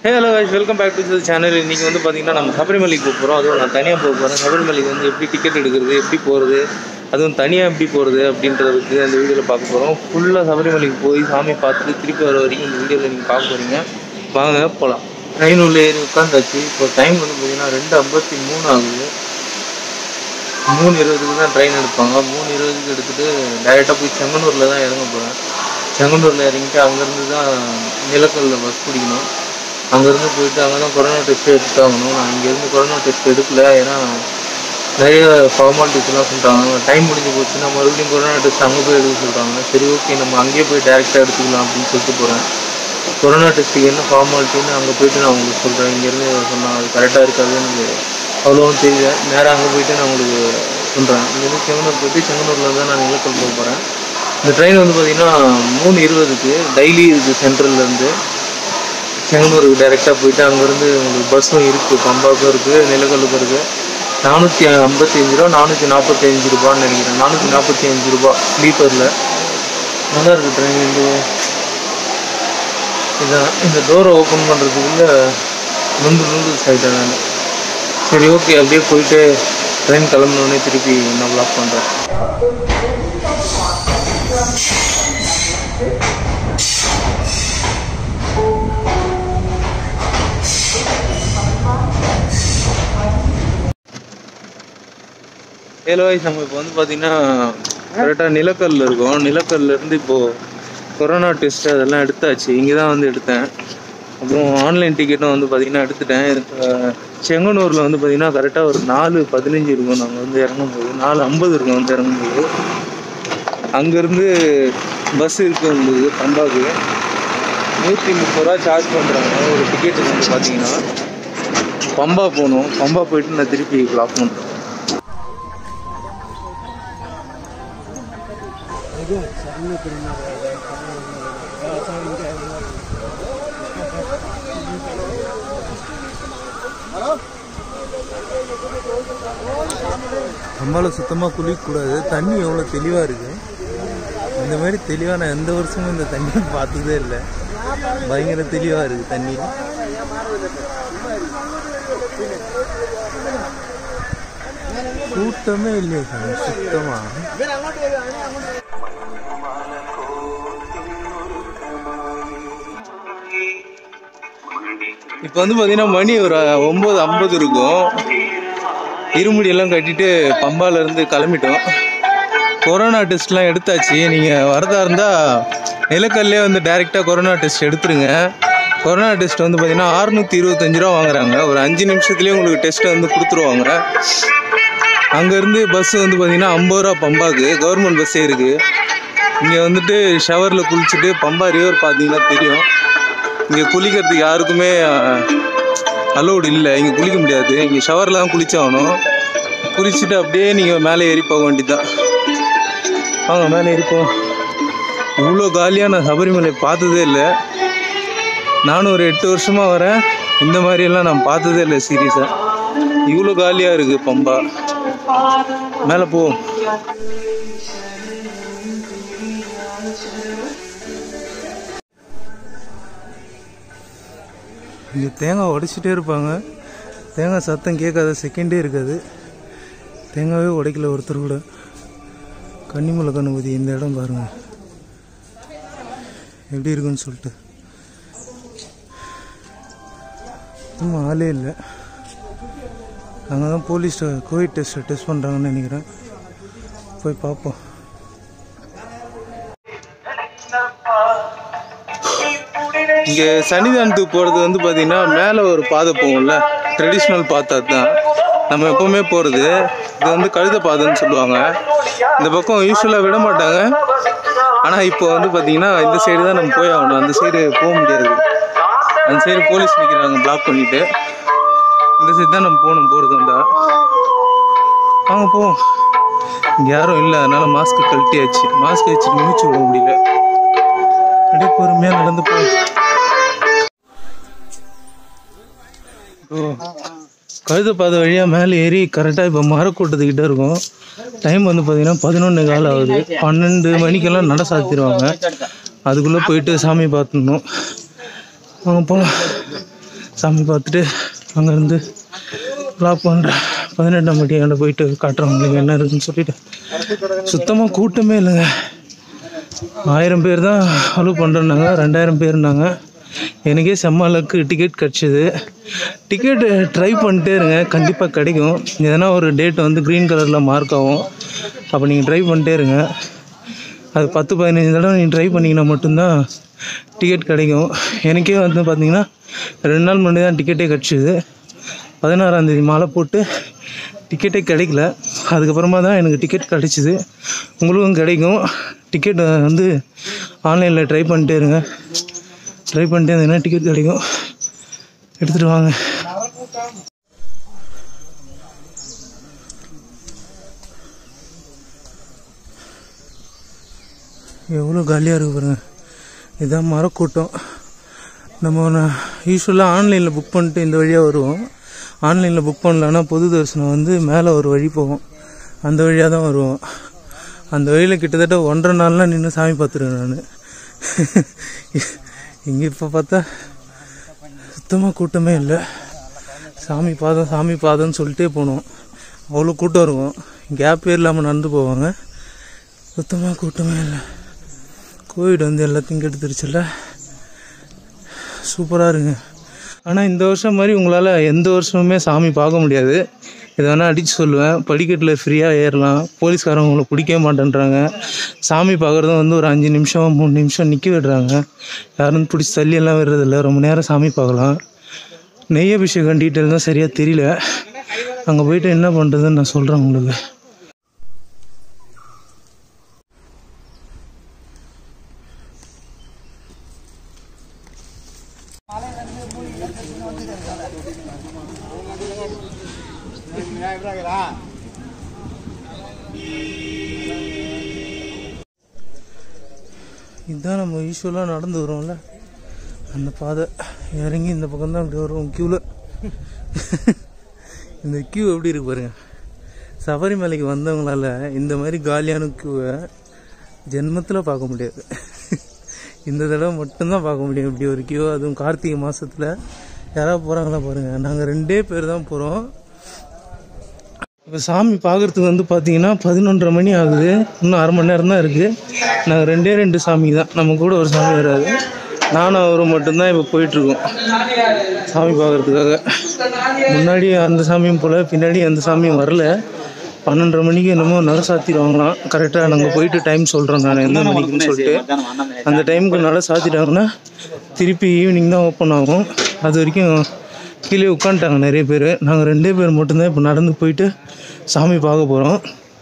hey hello guys welcome back to the channel இன்றைக்கி வந்து பார்த்தீங்கன்னா நம்ம சபரிமலைக்கு போக போகிறோம் அதுவும் நான் தனியாக போக போகிறேன் சபரிமலைக்கு வந்து எப்படி டிக்கெட் எடுக்கிறது எப்படி போகிறது அதுவும் தனியாக எப்படி போகிறது அப்படின்றதுக்கு அந்த வீடியோவில் பார்க்க போகிறோம் ஃபுல்லாக சபரிமலைக்கு போய் சாமி பார்த்துட்டு திருப்பி வர வரைக்கும் இந்த வீடியோவில் நீங்கள் பார்க்க போகிறீங்க வாங்க போகலாம் ட்ரெயின் உள்ள ஏறி உட்காந்தாச்சு இப்போ டைம் வந்து பார்த்தீங்கன்னா ரெண்டு ஐம்பத்தி மூணு ஆகுது மூணு இருபதுக்கு தான் ட்ரெயின் எடுப்பாங்க மூணு இருபதுக்கு எடுத்துகிட்டு டைரெக்டாக போய் செங்கனூரில் தான் இறங்க போகிறேன் செங்கனூரில் இறங்கிட்டு அங்கேருந்து தான் நிலக்கல்ல பஸ் பிடிக்கணும் அங்கேருந்து போயிட்டு அங்கே தான் கொரோனா டெஸ்ட் எடுத்தாகணும் நான் இங்கேருந்து கொரோனா டெஸ்ட் எடுக்கல ஏன்னா நிறைய ஃபார்மாலிட்டிஸ்லாம் சொல்லிட்டாங்க டைம் முடிஞ்சு போச்சுன்னா மறுபடியும் கொரோனா டெஸ்ட் அங்கே போய் எடுக்க சொல்கிறாங்க சரி ஓகே நம்ம அங்கேயே போய் டேரெக்டாக எடுத்துக்கலாம் அப்படின்னு சொல்லிட்டு போகிறேன் கொரோனா டெஸ்ட்டுக்கு என்ன ஃபார்மாலிட்டின்னு அங்கே போயிட்டு நான் உங்களுக்கு சொல்கிறேன் இங்கேருந்து சொன்னால் அது கரெக்டாக இருக்காது எனக்கு அவ்வளோவும் தெரியல நேராக அங்கே போயிட்டு நான் உங்களுக்கு சொல்கிறேன் இங்கேருந்து செங்கனூர் போயிட்டு செங்கனூரில் தான் நான் நிலக்கல் போக போகிறேன் இந்த ட்ரெயின் வந்து பார்த்திங்கன்னா மூணு இருபதுக்கு டெய்லி இது சென்ட்ரல்லேருந்து செங்கனூருக்கு டைரெக்டாக போயிட்டு அங்கேருந்து உங்களுக்கு பஸ்ஸும் இருக்குது பம்பாவுக்கும் இருக்குது நிலக்கல்லுக்கும் இருக்குது நானூற்றி ஐம்பத்தி அஞ்சு ரூபா நானூற்றி நாற்பத்தி அஞ்சு ரூபான்னு நினைக்கிறேன் நானூற்றி நாற்பத்தி அஞ்சு ரூபா ஸ்லீப்பரில் நல்லா இருக்குது ட்ரெயின் இந்த இதான் இந்த டோரை ஓப்பன் பண்ணுறதுக்குள்ள நொந்து நொந்து ஆகிட்டேன் நான் சரி ஓகே அப்படியே போயிட்டு ட்ரெயின் கிளம்பினோடனே திருப்பி நான் லாக் பண்ணுறேன் ஏழு வயசு நம்ம இப்போ வந்து பார்த்தீங்கன்னா கரெக்டாக நிலக்கல்ல இருக்கோம் நிலக்கல்ல இருந்து இப்போது கொரோனா டெஸ்ட் அதெல்லாம் எடுத்தாச்சு இங்கே தான் வந்து எடுத்தேன் அப்புறம் ஆன்லைன் டிக்கெட்டும் வந்து பார்த்தீங்கன்னா எடுத்துட்டேன் இப்போ செங்கனூரில் வந்து பார்த்தீங்கன்னா கரெக்டாக ஒரு நாலு பதினஞ்சு இருக்கும் நாங்கள் வந்து இறங்கும்போது நாலு ஐம்பது இருக்கும் வந்து இறங்கும்போது அங்கேருந்து பஸ் இருக்கும்போது பம்பாக்கு நூற்றி முப்பது ரூபா சார்ஜ் பண்ணுறாங்க ஒரு டிக்கெட்டுக்கு வந்து பார்த்தீங்கன்னா பம்பா போகணும் பம்பா போயிட்டு நான் திருப்பி லாக் பண்ணுறேன் நம்மளால சுத்தமாக குளிக்கக்கூடாது தண்ணி எவ்வளோ தெளிவாக இருக்கு இந்த மாதிரி தெளிவாக நான் எந்த வருஷமும் இந்த தண்ணியை பார்த்ததே இல்லை பயங்கர தெளிவாக இருக்கு தண்ணி கூட்டமே இல்லையே சாமி சுத்தமாக இப்போ வந்து பார்த்தீங்கன்னா மணி ஒரு ஒம்பது ஐம்பது இருக்கும் இருமுடியெல்லாம் கட்டிட்டு பம்பால இருந்து கிளம்பிட்டோம் கொரோனா டெஸ்ட்லாம் எடுத்தாச்சு நீங்கள் வரதா இருந்தால் நிலக்கல்லே வந்து டைரெக்டாக கொரோனா டெஸ்ட் எடுத்துருங்க கொரோனா டெஸ்ட் வந்து பார்த்தீங்கன்னா அறுநூற்றி இருபத்தஞ்சு ரூபா வாங்குறாங்க ஒரு அஞ்சு நிமிஷத்துலேயே உங்களுக்கு டெஸ்ட்டை வந்து கொடுத்துருவாங்க அங்கேருந்து பஸ் வந்து பார்த்தீங்கன்னா ஐம்பது ரூபா பம்பாக்கு கவர்மெண்ட் பஸ்ஸே இருக்குது இங்கே வந்துட்டு ஷவரில் குளிச்சுட்டு பம்பா ரிவர் பார்த்தீங்கன்னா தெரியும் இங்கே குளிக்கிறதுக்கு யாருக்குமே அலோடு இல்லை இங்கே குளிக்க முடியாது இங்கே ஷவரில் தான் குளிச்சாகணும் குளிச்சுட்டு அப்படியே நீங்கள் மேலே ஏறி போக வேண்டியதுதான் வாங்க மேலே ஏறிப்போம் இவ்வளோ காலியாக நான் சபரிமலை பார்த்ததே இல்லை நானும் ஒரு எட்டு வருஷமாக வரேன் இந்த மாதிரியெல்லாம் நான் பார்த்ததே இல்லை சீரியஸாக இவ்வளோ காலியாக இருக்குது பம்பா மேலே போ இங்கே தேங்காய் உடைச்சிட்டே இருப்பாங்க தேங்காய் சத்தம் கேட்காத செகண்டே இருக்காது தேங்காவே உடைக்கல ஒருத்தர் கூட கன்னிமலை கணபதி இந்த இடம் பாருங்க எப்படி இருக்குன்னு சொல்லிட்டு சும்மா ஆளே இல்லை அங்கே தான் போலீஸ் கோவிட் டெஸ்ட் டெஸ்ட் பண்ணுறாங்கன்னு நினைக்கிறேன் போய் பார்ப்போம் இங்கே சன்னிதானத்துக்கு போகிறது வந்து பார்த்தீங்கன்னா மேலே ஒரு பாதை போகும்ல ட்ரெடிஷ்னல் பாத்தை தான் நம்ம எப்போவுமே போகிறது இது வந்து கழுத பாதைன்னு சொல்லுவாங்க இந்த பக்கம் யூஸ்வலாக விட மாட்டாங்க ஆனால் இப்போ வந்து பார்த்தீங்கன்னா இந்த சைடு தான் நம்ம போய் ஆகணும் அந்த சைடு போக முடியாது அந்த சைடு போலீஸ் நிற்கிறாங்க பிளாக் பண்ணிட்டு இந்த சைடு தான் நம்ம போகணும் போகிறது வந்தா வாங்க போவோம் இங்கே யாரும் இல்லை அதனால மாஸ்க்கு கழட்டியாச்சு மாஸ்க் வச்சுட்டு மூச்சு விட முடியல அப்படியே பொறுமையாக நடந்து போ ஓ கழுத பாதை வழியாக மேலே ஏறி கரெக்டாக இப்போ மரக்கூட்டத்துக்கிட்ட இருக்கும் டைம் வந்து பார்த்தீங்கன்னா பதினொன்று கால் ஆகுது பன்னெண்டு மணிக்கெல்லாம் நட சாத்திடுவாங்க அதுக்குள்ளே போயிட்டு சாமி பார்த்துடணும் அவங்க போகலாம் சாமி பார்த்துட்டு அங்கேருந்து ப்ளாக் பண்ணுறேன் பதினெட்டாம் பட்டியாண்ட போயிட்டு காட்டுறேன் உங்களுக்கு என்ன இருக்குன்னு சொல்லிட்டு சுத்தமாக கூட்டமே இல்லைங்க ஆயிரம் பேர் தான் அலோவ் பண்ணுறேன்னாங்க ரெண்டாயிரம் பேர்னாங்க எனக்கே செம்ம லக்கு டிக்கெட் கிடச்சிது டிக்கெட்டு ட்ரை பண்ணிட்டே இருங்க கண்டிப்பாக கிடைக்கும் எதனா ஒரு டேட் வந்து க்ரீன் கலரில் மார்க் ஆகும் அப்போ நீங்கள் ட்ரை பண்ணிட்டே இருங்க அது பத்து பதினஞ்சு தடவை நீங்கள் ட்ரை பண்ணிங்கன்னா மட்டும்தான் டிக்கெட் கிடைக்கும் எனக்கே வந்து பார்த்தீங்கன்னா ரெண்டு நாள் முன்னாடி தான் டிக்கெட்டே கிடச்சிது பதினாறாந்தேதி மாலை போட்டு டிக்கெட்டே கிடைக்கல அதுக்கப்புறமா தான் எனக்கு டிக்கெட் கிடச்சிது உங்களுக்கும் கிடைக்கும் டிக்கெட் வந்து ஆன்லைனில் ட்ரை பண்ணிட்டே இருங்க ட்ரை பண்ணிட்டே இருந்தீங்கன்னா டிக்கெட் கிடைக்கும் எடுத்துகிட்டு வாங்க எவ்வளோ காலியாக இருக்கு பாருங்க இதான் மரக்கூட்டம் நம்ம யூஸ்வலாக ஆன்லைனில் புக் பண்ணிட்டு இந்த வழியாக வருவோம் ஆன்லைனில் புக் பண்ணலன்னா பொது தரிசனம் வந்து மேலே ஒரு வழி போகும் அந்த வழியாக தான் வருவோம் அந்த வழியில் கிட்டத்தட்ட ஒன்றரை நாள்லாம் நின்று சாமி பார்த்துருவேன் நான் இங்கே இப்போ பார்த்தா சுத்தமாக கூட்டமே இல்லை சாமி பாதம் சாமி பாதம்னு சொல்லிட்டே போனோம் அவ்வளோ கூட்டம் இருக்கும் கேப்பே இல்லாமல் நடந்து போவாங்க சுத்தமாக கூட்டமே இல்லை கோவிட் வந்து எல்லாத்தையும் கெடுத்துருச்சுல்ல சூப்பராக இருங்க ஆனால் இந்த வருஷம் மாதிரி உங்களால் எந்த வருஷமுமே சாமி பார்க்க முடியாது இதை வேணால் அடித்து சொல்லுவேன் படிக்கட்டில் ஃப்ரீயாக ஏறலாம் போலீஸ்காரங்க உங்களை பிடிக்கவே மாட்டேன்றாங்க சாமி பார்க்குறதும் வந்து ஒரு அஞ்சு நிமிஷம் மூணு நிமிஷம் நிற்க விடுறாங்க யாரும் பிடிச்சி தள்ளியெல்லாம் விடுறதில்ல ரொம்ப நேரம் சாமி பார்க்கலாம் நெய் அபிஷேகம் டீட்டெயில் தான் சரியாக தெரியல அங்கே போயிட்டு என்ன பண்ணுறதுன்னு நான் சொல்கிறேன் உங்களுக்கு இதுதான் நம்ம யூஸ்வலாக நடந்து வரோம்ல அந்த பாதை இறங்கி இந்த பக்கம் தான் அப்படி வரும் க்யூவில் இந்த க்யூ எப்படி இருக்கு பாருங்க சபரிமலைக்கு வந்தவங்களால இந்த மாதிரி காலியான க்யூவை ஜென்மத்தில் பார்க்க முடியாது இந்த தடவை மட்டும்தான் பார்க்க முடியும் இப்படி ஒரு க்யூ அதுவும் கார்த்திகை மாதத்தில் யாராவது போகிறாங்களா பாருங்கள் நாங்கள் ரெண்டே பேர் தான் போகிறோம் இப்போ சாமி பார்க்குறதுக்கு வந்து பார்த்தீங்கன்னா பதினொன்றரை மணி ஆகுது இன்னும் அரை மணி நேரம் தான் இருக்குது நாங்கள் ரெண்டே ரெண்டு சாமி தான் நம்ம கூட ஒரு சாமி வராது நானும் அவரும் மட்டும்தான் இப்போ போயிட்டுருக்கோம் சாமி பார்க்குறதுக்காக முன்னாடி அந்த சாமியும் போல் பின்னாடி அந்த சாமியும் வரல பன்னெண்டரை மணிக்கு என்னமோ நட சாத்திடுவாங்களாம் கரெக்டாக நாங்கள் போயிட்டு டைம் சொல்கிறோம் நான் எந்த மணிக்குன்னு சொல்லிட்டு அந்த டைமுக்கு நட சாத்திட்டாங்கன்னா திருப்பி ஈவினிங் தான் ஓப்பன் ஆகும் அது வரைக்கும் கீழே உட்காந்துட்டாங்க நிறைய பேர் நாங்கள் ரெண்டே பேர் மட்டும்தான் இப்போ நடந்து போயிட்டு சாமி பார்க்க போகிறோம்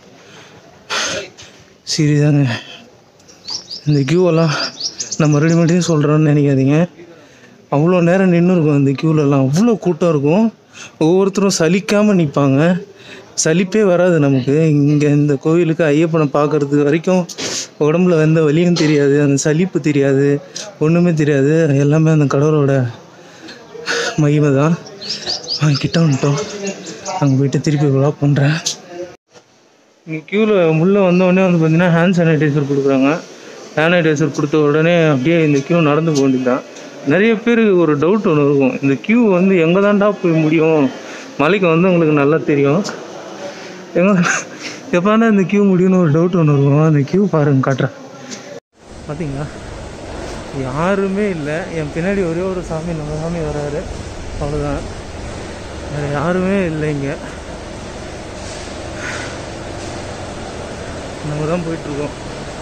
சரிதாங்க இந்த கியூவெல்லாம் நான் மறுபடியும் மறுபடியும் சொல்கிறோன்னு நினைக்காதீங்க அவ்வளோ நேரம் நின்று இருக்கும் அந்த க்யூலெல்லாம் அவ்வளோ கூட்டம் இருக்கும் ஒவ்வொருத்தரும் சலிக்காமல் நிற்பாங்க சலிப்பே வராது நமக்கு இங்கே இந்த கோவிலுக்கு ஐயப்பனை பார்க்கறது வரைக்கும் உடம்புல எந்த வலியும் தெரியாது அந்த சலிப்பு தெரியாது ஒன்றுமே தெரியாது எல்லாமே அந்த கடவுளோட மகிமை தான் வாங்க கிட்ட வந்துட்டோம் அங்கே போயிட்டு திருப்பி விளாக் பண்ணுறேன் இங்கே க்யூவில் உள்ளே வந்தோடனே வந்து பார்த்தீங்கன்னா ஹேண்ட் சானிடைசர் கொடுக்குறாங்க சானிடைசர் கொடுத்த உடனே அப்படியே இந்த க்யூ நடந்து போக வேண்டியதுதான் நிறைய பேருக்கு ஒரு டவுட் ஒன்று இருக்கும் இந்த க்யூ வந்து எங்கே தான்டா போய் முடியும் மலைக்கு வந்து உங்களுக்கு நல்லா தெரியும் எங்க எப்போனா இந்த க்யூ முடியும்னு ஒரு டவுட் ஒன்று இருக்கும் அந்த க்யூ பாருங்க காட்டுறேன் பார்த்தீங்களா யாருமே இல்லை என் பின்னாடி ஒரே ஒரு சாமி நம்ம சாமி வராரு அவ்வளோதான் வேறு யாருமே இல்லை இங்கே நம்ம தான் போயிட்டுருக்கோம்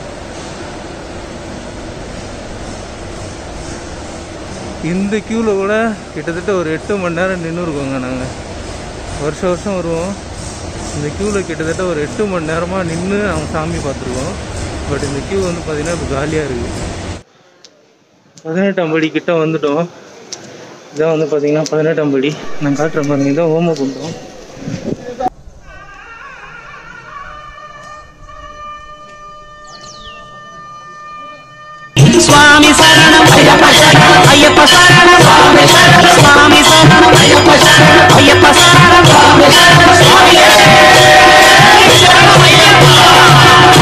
இந்த க்யூவில் கூட கிட்டத்தட்ட ஒரு எட்டு மணி நேரம் நின்று இருக்கோங்க நாங்கள் வருஷம் வருஷம் வருவோம் இந்த க்யூவில் கிட்டத்தட்ட ஒரு எட்டு மணி நேரமாக நின்று அவங்க சாமி பார்த்துருக்கோம் பட் இந்த க்யூ வந்து பார்த்திங்கன்னா இப்போ காலியாக இருக்குது பதினெட்டாம் படி கிட்ட வந்துட்டோம் இதான் வந்து பார்த்தீங்கன்னா பதினெட்டாம் படி நான் காட்டுறேன் பாருங்க இதான் ஓம குண்டம் స్వామి శరణం అయ్యప్ప శరణం అయ్యప్ప శరణం స్వామి శరణం స్వామి శరణం అయ్యప్ప శరణం అయ్యప్ప శరణం స్వామి శరణం స్వామి శరణం అయ్యప్ప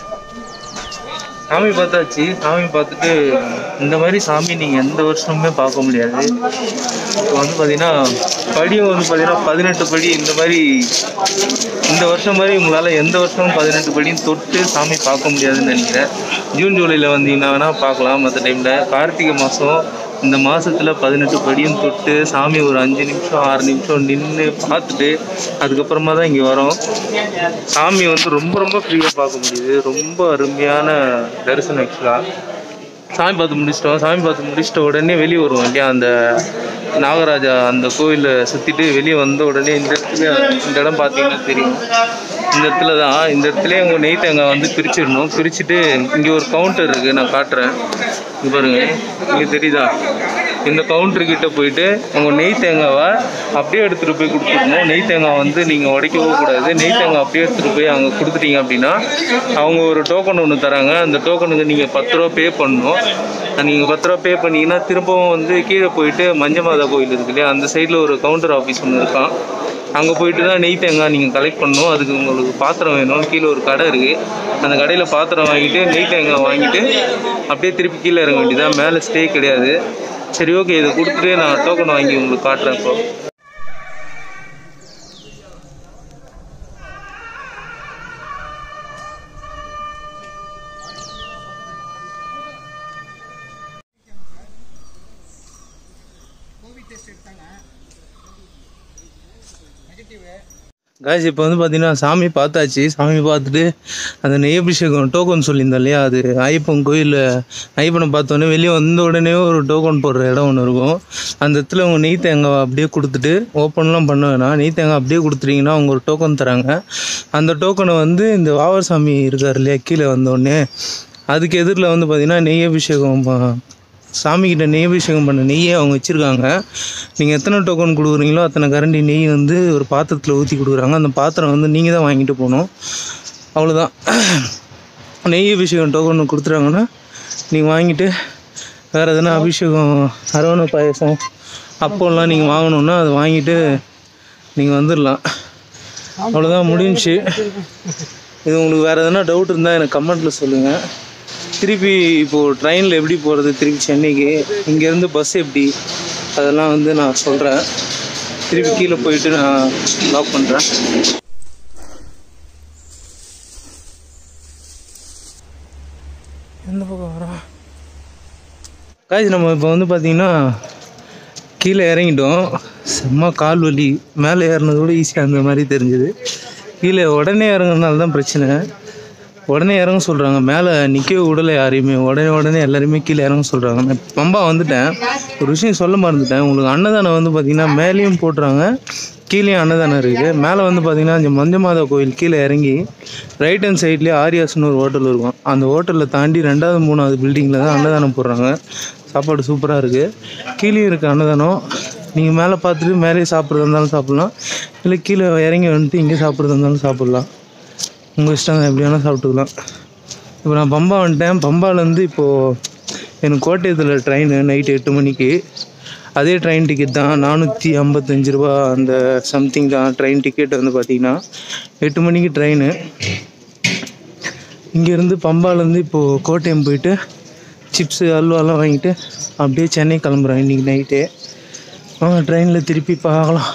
சாமி பார்த்தாச்சு சாமி பார்த்துட்டு இந்த மாதிரி சாமி நீங்கள் எந்த வருஷமுமே பார்க்க முடியாது இப்போ வந்து பார்த்தீங்கன்னா படியும் வந்து பார்த்தீங்கன்னா பதினெட்டு படி இந்த மாதிரி இந்த வருஷம் மாதிரி உங்களால் எந்த வருஷமும் பதினெட்டு படியும் தொட்டு சாமி பார்க்க முடியாதுன்னு நினைக்கிறேன் ஜூன் ஜூலையில் வந்தீங்கன்னா வேணால் பார்க்கலாம் மற்ற டைமில் கார்த்திகை மாதம் இந்த மாசத்துல பதினெட்டு படியும் தொட்டு சாமி ஒரு அஞ்சு நிமிஷம் ஆறு நிமிஷம் நின்று பார்த்துட்டு அதுக்கப்புறமா தான் இங்கே வரோம் சாமி வந்து ரொம்ப ரொம்ப ஃப்ரீயாக பார்க்க முடியுது ரொம்ப அருமையான தரிசனம் ஆக்சுவலாக சாமி பார்த்து முடிச்சிட்டோம் சாமி பார்த்து முடிச்சிட்ட உடனே வெளியே வருவோம் இல்லையா அந்த நாகராஜா அந்த கோயிலை சுற்றிட்டு வெளியே வந்த உடனே இந்த இடத்துல இந்த இடம் பார்த்தீங்கன்னா தெரியும் இந்த இடத்துல தான் இந்த இடத்துல உங்கள் நெய் தேங்காய் வந்து பிரிச்சிடணும் பிரிச்சுட்டு இங்கே ஒரு கவுண்டர் இருக்குது நான் காட்டுறேன் இங்க பாருங்க இங்கே தெரியுதா இந்த கவுண்டர் கிட்ட போயிட்டு உங்கள் நெய் தேங்காவை அப்படியே எடுத்துகிட்டு போய் கொடுத்துடணும் நெய் தேங்காய் வந்து நீங்கள் உடைக்கவே கூடாது நெய் தேங்காய் அப்படியே எடுத்துகிட்டு போய் அங்கே கொடுத்துட்டீங்க அப்படின்னா அவங்க ஒரு டோக்கன் ஒன்று தராங்க அந்த டோக்கனுக்கு நீங்கள் பத்து ரூபா பே பண்ணணும் நீங்கள் பத்து ரூபா பே பண்ணீங்கன்னா திரும்பவும் வந்து கீழே போயிட்டு மஞ்ச மாதா கோயில் இருக்கு இல்லையா அந்த சைடில் ஒரு கவுண்டர் ஆஃபீஸ் ஒன்று இருக்கான் அங்கே போயிட்டு தான் நெய் தேங்காய் நீங்கள் கலெக்ட் பண்ணணும் அதுக்கு உங்களுக்கு பாத்திரம் வேணும் கீழே ஒரு கடை இருக்குது அந்த கடையில் பாத்திரம் வாங்கிட்டு நெய் தேங்காய் வாங்கிட்டு அப்படியே திருப்பி கீழே இறங்க வேண்டியதான் மேலே ஸ்டே கிடையாது சரி ஓகே இதை கொடுத்துட்டு நான் டோக்கன் வாங்கி உங்களுக்கு காட்டுறேன் இப்போ காய்ஸ் இப்போ வந்து பார்த்தீங்கன்னா சாமி பார்த்தாச்சு சாமி பார்த்துட்டு அந்த நெய் அபிஷேகம் டோக்கன் சொல்லியிருந்தேன் இல்லையா அது ஐயப்பன் கோயிலில் ஐயப்பனை பார்த்தோன்னே வெளியே வந்த உடனே ஒரு டோக்கன் போடுற இடம் ஒன்று இருக்கும் அந்த இடத்துல அவங்க நெய் தேங்காய் அப்படியே கொடுத்துட்டு ஓப்பன்லாம் பண்ண வேணாம் நெய் தேங்காய் அப்படியே கொடுத்துட்டீங்கன்னா அவங்க ஒரு டோக்கன் தராங்க அந்த டோக்கனை வந்து இந்த வாவர் சாமி இருக்கார் இல்லையா கீழே வந்தோடனே அதுக்கு எதிரில் வந்து பார்த்தீங்கன்னா நெய் அபிஷேகம் ப- சாமிக்கிட்ட நெய் அபிஷேகம் பண்ண நெய்யை அவங்க வச்சுருக்காங்க நீங்கள் எத்தனை டோக்கன் கொடுக்குறீங்களோ அத்தனை கரண்டி நெய் வந்து ஒரு பாத்திரத்தில் ஊற்றி கொடுக்குறாங்க அந்த பாத்திரம் வந்து நீங்கள் தான் வாங்கிட்டு போகணும் அவ்வளோதான் நெய் அபிஷேகம் டோக்கன் கொடுத்துட்டாங்கன்னா நீங்கள் வாங்கிட்டு வேறு எதனா அபிஷேகம் அரவணை பாயசம் அப்போல்லாம் நீங்கள் வாங்கணுன்னா அதை வாங்கிட்டு நீங்கள் வந்துடலாம் அவ்வளோதான் முடிஞ்சுச்சு இது உங்களுக்கு வேறு எதனா டவுட் இருந்தால் எனக்கு கமெண்ட்டில் சொல்லுங்கள் திருப்பி இப்போது ட்ரெயினில் எப்படி போகிறது திருப்பி சென்னைக்கு இங்கேருந்து பஸ் எப்படி அதெல்லாம் வந்து நான் சொல்கிறேன் திருப்பி கீழே போயிட்டு நான் லாக் பண்ணுறேன் எந்த பக்கம் வரோம் காய்ச்சி நம்ம இப்போ வந்து பார்த்தீங்கன்னா கீழே இறங்கிட்டோம் செம்ம கால் வலி மேலே ஏறினது கூட ஈஸியாக இருந்த மாதிரி தெரிஞ்சுது கீழே உடனே இறங்குறதுனால தான் பிரச்சனை உடனே இறங்க சொல்கிறாங்க மேலே நிற்கவே விடலை யாரையுமே உடனே உடனே எல்லாருமே கீழே இறங்க சொல்கிறாங்க நான் பம்பா வந்துட்டேன் ஒரு விஷயம் சொல்ல மறந்துட்டேன் உங்களுக்கு அன்னதானம் வந்து பார்த்திங்கன்னா மேலேயும் போட்டுறாங்க கீழேயும் அன்னதானம் இருக்குது மேலே வந்து பார்த்திங்கன்னா இந்த மஞ்சமாதா கோயில் கீழே இறங்கி ரைட் ஹேண்ட் சைட்லேயே ஆரியாஸ்னு ஒரு ஹோட்டல் இருக்கும் அந்த ஹோட்டலில் தாண்டி ரெண்டாவது மூணாவது பில்டிங்கில் தான் அன்னதானம் போடுறாங்க சாப்பாடு சூப்பராக இருக்குது கீழேயும் இருக்குது அன்னதானம் நீங்கள் மேலே பார்த்துட்டு மேலேயே சாப்பிட்றதா இருந்தாலும் சாப்பிட்லாம் இல்லை கீழே இறங்கி வந்துட்டு இங்கே சாப்பிட்றதா இருந்தாலும் சாப்பிட்லாம் உங்கள் இஷ்டம் தான் எப்படி வேணால் சாப்பிட்டுக்கலாம் இப்போ நான் பம்பா வந்துட்டேன் பம்பாலேருந்து இப்போது எனக்கு கோட்டயத்தில் ட்ரெயின் நைட்டு எட்டு மணிக்கு அதே ட்ரெயின் டிக்கெட் தான் நானூற்றி ஐம்பத்தஞ்சு ரூபா அந்த சம்திங் தான் ட்ரெயின் டிக்கெட் வந்து பார்த்தீங்கன்னா எட்டு மணிக்கு ட்ரெயின் இங்கேருந்து பம்பாலேருந்து இப்போது கோட்டயம் போயிட்டு சிப்ஸு அல்வாலாம் வாங்கிட்டு அப்படியே சென்னை கிளம்புறேன் இன்றைக்கி நைட்டே வாங்க ட்ரெயினில் திருப்பி பார்க்கலாம்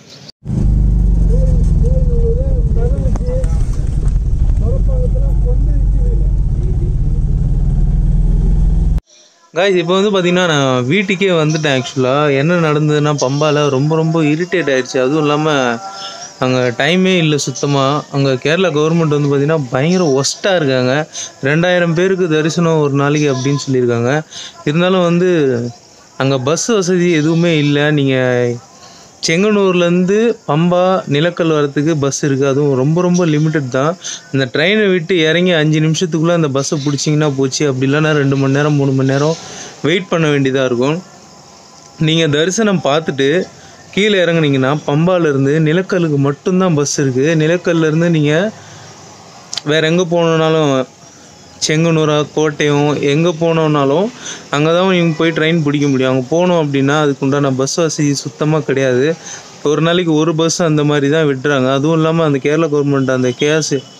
காய்ஸ் இப்போ வந்து பார்த்தீங்கன்னா நான் வீட்டுக்கே வந்துட்டேன் ஆக்சுவலாக என்ன நடந்ததுன்னா பம்பால ரொம்ப ரொம்ப இரிட்டேட் ஆயிடுச்சு அதுவும் இல்லாமல் அங்கே டைமே இல்லை சுத்தமாக அங்கே கேரளா கவர்மெண்ட் வந்து பார்த்திங்கன்னா பயங்கர ஒஸ்ட்டாக இருக்காங்க ரெண்டாயிரம் பேருக்கு தரிசனம் ஒரு நாளைக்கு அப்படின்னு சொல்லியிருக்காங்க இருந்தாலும் வந்து அங்கே பஸ் வசதி எதுவுமே இல்லை நீங்கள் செங்கனூர்லேருந்து பம்பா நிலக்கல் வரத்துக்கு பஸ் இருக்குது அதுவும் ரொம்ப ரொம்ப லிமிட்டட் தான் இந்த ட்ரெயினை விட்டு இறங்கி அஞ்சு நிமிஷத்துக்குள்ளே அந்த பஸ்ஸை பிடிச்சிங்கன்னா போச்சு அப்படி இல்லைன்னா ரெண்டு மணி நேரம் மூணு மணி நேரம் வெயிட் பண்ண வேண்டியதாக இருக்கும் நீங்கள் தரிசனம் பார்த்துட்டு கீழே இறங்குனீங்கன்னா பம்பாலேருந்து நிலக்கல்லுக்கு மட்டும்தான் பஸ் இருக்குது நிலக்கல்லேருந்து நீங்கள் வேறு எங்கே போகணுன்னாலும் செங்கனூரா கோட்டயம் எங்கே போனோம்னாலும் அங்கே தான் நீங்கள் போய் ட்ரெயின் பிடிக்க முடியும் அங்கே போனோம் அப்படின்னா அதுக்கு உண்டான பஸ் வசதி சுத்தமாக கிடையாது ஒரு நாளைக்கு ஒரு பஸ் அந்த மாதிரி தான் விட்டுறாங்க அதுவும் இல்லாமல் அந்த கேரளா கவர்மெண்ட் அந்த கேஎஸ்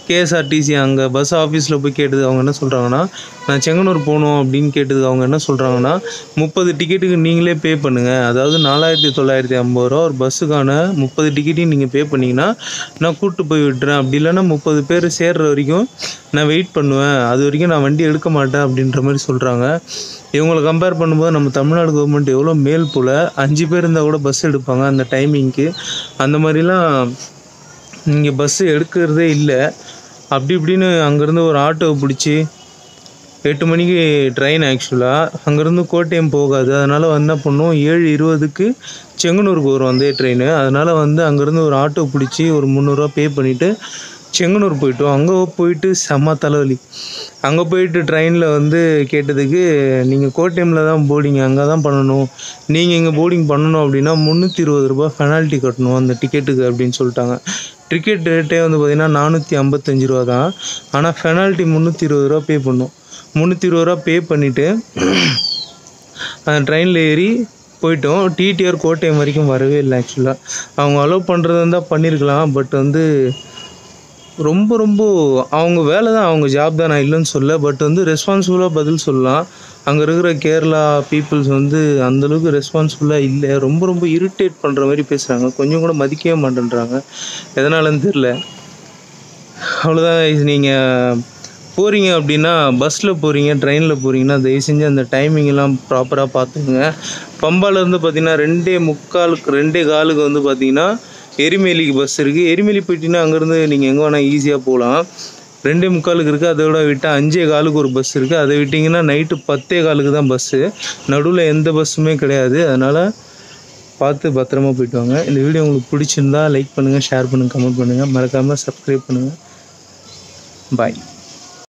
கேஎஸ்ஆர்டிசி அங்கே பஸ் ஆஃபீஸில் போய் கேட்டது அவங்க என்ன சொல்கிறாங்கன்னா நான் செங்கனூர் போகணும் அப்படின்னு கேட்டது அவங்க என்ன சொல்கிறாங்கன்னா முப்பது டிக்கெட்டுக்கு நீங்களே பே பண்ணுங்கள் அதாவது நாலாயிரத்தி தொள்ளாயிரத்தி ஐம்பது ரூபா ஒரு பஸ்ஸுக்கான முப்பது டிக்கெட்டையும் நீங்கள் பே பண்ணிங்கன்னா நான் கூப்பிட்டு போய் விட்டுறேன் அப்படி இல்லைன்னா முப்பது பேர் சேர்ற வரைக்கும் நான் வெயிட் பண்ணுவேன் அது வரைக்கும் நான் வண்டி எடுக்க மாட்டேன் அப்படின்ற மாதிரி சொல்கிறாங்க இவங்களை கம்பேர் பண்ணும்போது நம்ம தமிழ்நாடு கவர்மெண்ட் எவ்வளோ மேல் போல் அஞ்சு பேர் இருந்தால் கூட பஸ் எடுப்பாங்க அந்த டைமிங்க்கு அந்த மாதிரிலாம் இங்கே பஸ்ஸு எடுக்கிறதே இல்லை அப்படி இப்படின்னு அங்கேருந்து ஒரு ஆட்டோவை பிடிச்சி எட்டு மணிக்கு ட்ரெயின் ஆக்சுவலாக அங்கேருந்து கோட்டயம் போகாது அதனால் வந்து என்ன பண்ணோம் ஏழு இருபதுக்கு செங்கனூருக்கு வரும் அதே ட்ரெயின் அதனால் வந்து அங்கேருந்து ஒரு ஆட்டோ பிடிச்சி ஒரு முந்நூறுரூவா பே பண்ணிவிட்டு செங்கனூர் போயிட்டோம் அங்கே போயிட்டு செம்ம தலைவலி அங்கே போயிட்டு ட்ரெயினில் வந்து கேட்டதுக்கு நீங்கள் கோட்டயமில் தான் போர்டிங் அங்கே தான் பண்ணணும் நீங்கள் இங்கே போர்டிங் பண்ணணும் அப்படின்னா முந்நூற்றி இருபது ரூபா பெனால்ட்டி கட்டணும் அந்த டிக்கெட்டுக்கு அப்படின்னு சொல்லிட்டாங்க டிக்கெட் ரேட்டே வந்து பார்த்திங்கன்னா நானூற்றி ஐம்பத்தஞ்சு ரூபா தான் ஆனால் பெனால்ட்டி முந்நூற்றி இருபது ரூபா பே பண்ணணும் முந்நூற்றி இருபது ரூபா பே பண்ணிவிட்டு அந்த ட்ரெயினில் ஏறி போயிட்டோம் டிடிஆர் கோட்டயம் வரைக்கும் வரவே இல்லை ஆக்சுவலாக அவங்க அலோவ் பண்ணுறது இருந்தால் பண்ணியிருக்கலாம் பட் வந்து ரொம்ப ரொம்ப அவங்க வேலை தான் அவங்க ஜாப் தான் நான் இல்லைன்னு சொல்ல பட் வந்து ரெஸ்பான்சிபிளாக பதில் சொல்லலாம் அங்கே இருக்கிற கேரளா பீப்புள்ஸ் வந்து அந்தளவுக்கு ரெஸ்பான்சிபிளாக இல்லை ரொம்ப ரொம்ப இரிட்டேட் பண்ணுற மாதிரி பேசுகிறாங்க கொஞ்சம் கூட மதிக்கவே மாட்டேன்றாங்க எதனாலன்னு தெரில அவ்வளோதான் நீங்கள் போகிறீங்க அப்படின்னா பஸ்ஸில் போகிறீங்க ட்ரெயினில் போகிறீங்கன்னா தயவு செஞ்சு அந்த டைமிங் எல்லாம் ப்ராப்பராக பார்த்துக்குங்க பம்பாலேருந்து பார்த்தீங்கன்னா ரெண்டே முக்காலுக்கு ரெண்டே காலுக்கு வந்து பார்த்தீங்கன்னா எரிமேலிக்கு பஸ் இருக்குது எரிமேலி போயிட்டீங்கன்னா அங்கேருந்து நீங்கள் எங்கே வேணால் ஈஸியாக போகலாம் ரெண்டே முக்காலுக்கு இருக்குது அதை விட விட்டால் அஞ்சே காலுக்கு ஒரு பஸ் இருக்குது அதை விட்டிங்கன்னா நைட்டு பத்தே காலுக்கு தான் பஸ்ஸு நடுவில் எந்த பஸ்ஸுமே கிடையாது அதனால் பார்த்து பத்திரமா போயிட்டு வாங்க இந்த வீடியோ உங்களுக்கு பிடிச்சிருந்தா லைக் பண்ணுங்கள் ஷேர் பண்ணுங்கள் கமெண்ட் பண்ணுங்கள் மறக்காமல் சப்ஸ்கிரைப் பண்ணுங்கள் பாய்